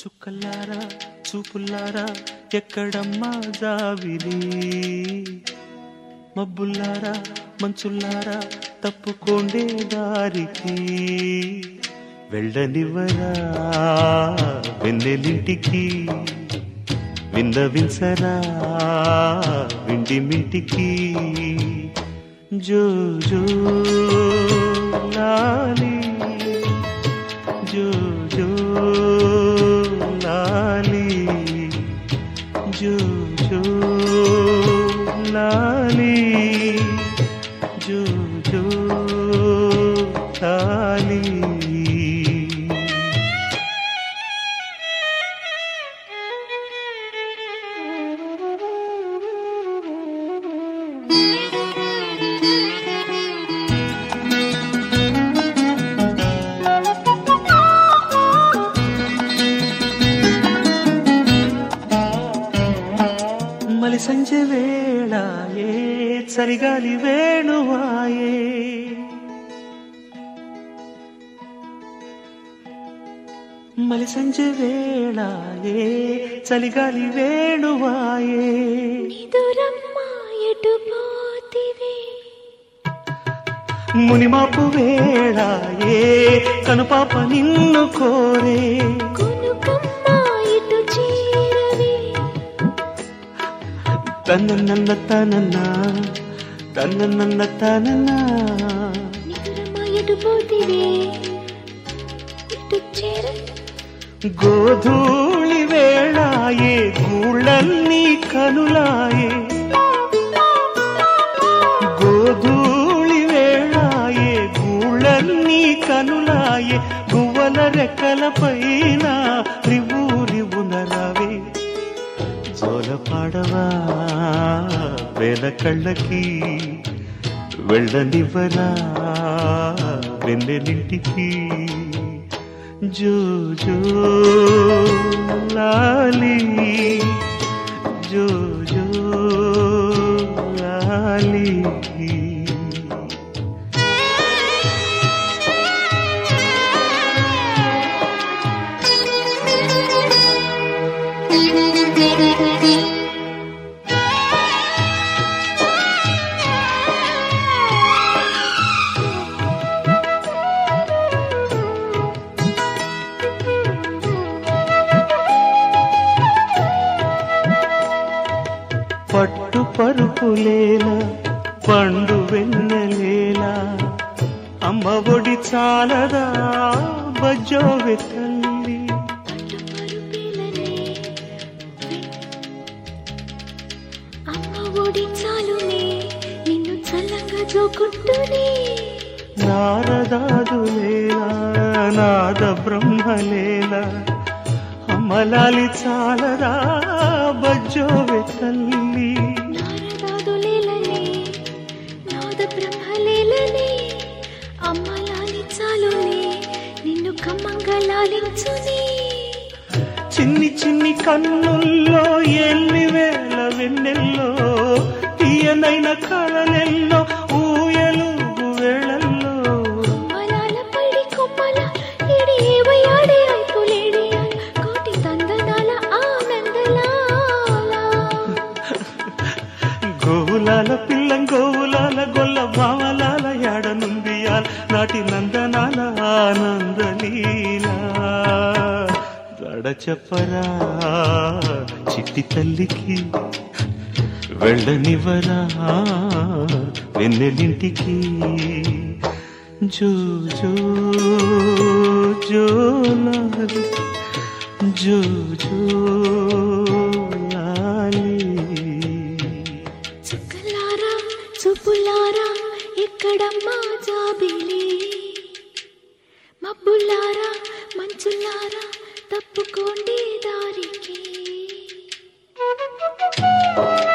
చుక్కలారా చూపుల్లారా ఎక్కడమ్మా జావిలి మబ్బుల్లారా మంచుల్లారా తప్పుకోండే దారికి వెళ్ళనివ్వరా వెన్నెలింటికి విన్నవించరా విండి మిటికి జో జో లాలి జో జో లాలి జో జో లాలి జో జో లాలి మలి సంజೆ ವೇಳಾಯೇ చలిగాలి వేణువాయే మలి సంజೆ ವೇಳಾయే చలిగాలి వేణువాయే నిదురమ్మ ఎటు పోతివి మునిమాపు వేళాయే కనుపాప నిన్ను కోరే కొనుకమ్మ ఇటు చేరవి తన నన్న తనన్న తన నన్న తనన్న నిదురమ్మ ఎటు పోతివి ఇటు చేర గోధూళి వేళాయే గూళ్ళన్నీ కనులాయే గోధూళి వేళాయే గూళ్ళన్నీ కనులాయే గువ్వల రెక్కల పైన రివు రివున రవే జోల పాడవా వేల కళ్ళకి వెళ్ళనివ్వరా వెన్నెలింటికి జో జో లాలి జో జో లాలి పట్టు పరుపులేలా పండు వెన్నెలేలా అమ్మ ఒడి చాలదా బజ్జోవె తల్లి పట్టు పరుపిలనే అమ్మ ఒడి చాలునే నిన్ను చల్లంగా జోకుంటూనే నారదాదులేలా నాద బ్రహ్మలేలా అమ్మలాలి చాలదా బజ్జోవె తల్లి నారదాదులేలనే నాద బ్రహ్మలేలనే అమ్మ లాలించాలునే నిన్ను కమ్మంగా లాలించునే చిన్ని చిన్ని కన్నుల్లో ఎన్ని వేల వెన్నెల్లో తీయనైన కళలెల్లో ఊయలుగు వేళల్లో కొమ్మలాల పడి కొమ్మల ఇడి ఏవయాడే అయిపోలేడియాల్ కోటి తందనాల ఆనందలాల గోవులాల పిల్లం గోవులాల గొల్ల భావలాల యాడనుందియాల్ నాటి నందనాల ఆనందలీలా గడ చెప్పరా చిట్టి తల్లికి వెళ్ళనివ్వరా వెన్నెలింటికి జో జో జో లాలి జో జో లాలి చుక్కలారా చూపులారా ఎక్కడమ్మా జాబిలి మబ్బులారా మంచులారా తప్పుకోండి దారికి